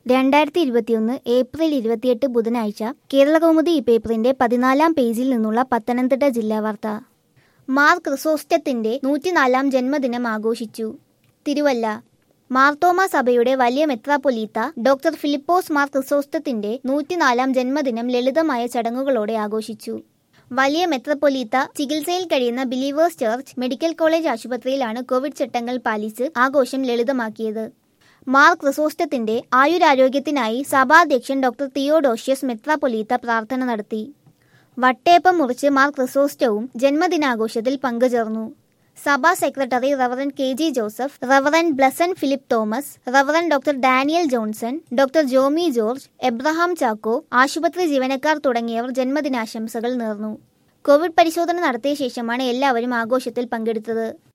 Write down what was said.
രണ്ടായിരത്തി ഇരുപത്തിയൊന്ന് ഏപ്രിൽ ഇരുപത്തിയെട്ട് ബുധനാഴ്ച കേരളകൗമുദി ഈ പേപ്പറിന്റെ പതിനാലാം പേജിൽ നിന്നുള്ള പത്തനംതിട്ട ജില്ലാ വാർത്ത മാർ ക്രിസോസ്റ്റത്തിന്റെ നൂറ്റിനാലാം ജന്മദിനം ആഘോഷിച്ചു തിരുവല്ല മാർത്തോമ സഭയുടെ വലിയ മെത്രാപ്പൊലീത്ത ഡോക്ടർ ഫിലിപ്പോസ് മാർ ക്രിസോസ്റ്റത്തിന്റെ നൂറ്റിനാലാം ജന്മദിനം ലളിതമായ ചടങ്ങുകളോടെ ആഘോഷിച്ചു വലിയ മെത്രപ്പൊലീത്ത ചികിത്സയിൽ കഴിയുന്ന ബിലീവേഴ്സ് ചർച്ച് മെഡിക്കൽ കോളേജ് ആശുപത്രിയിലാണ് കോവിഡ് ചട്ടങ്ങൾ പാലിച്ച് ആഘോഷം ലളിതമാക്കിയത് മാർ ക്രിസോസ്റ്റത്തിന്റെ ആയുരാരോഗ്യത്തിനായി സഭാധ്യക്ഷൻ ഡോക്ടർ തിയോഡോഷ്യസ് മെത്രാപ്പൊലീത്ത പ്രാർത്ഥന നടത്തി വട്ടേപ്പം മുറിച്ച് മാർ ക്രിസോസ്റ്റവും ജന്മദിനാഘോഷത്തിൽ പങ്കുചേർന്നു സഭാ secretary reverend K G Joseph reverend Blessen Philip Thomas reverend doctor Daniel Johnson doctor Jomi George Abraham Chacko ആശുപത്രി ജീവനക്കാർ തുടങ്ങിയവർ ജന്മദിനാശംസകൾ നേർന്നു കോവിഡ് പരിശോധന നടത്തിയ ശേഷമാണ് എല്ലാവരും ആഘോഷത്തിൽ പങ്കെടുത്തത്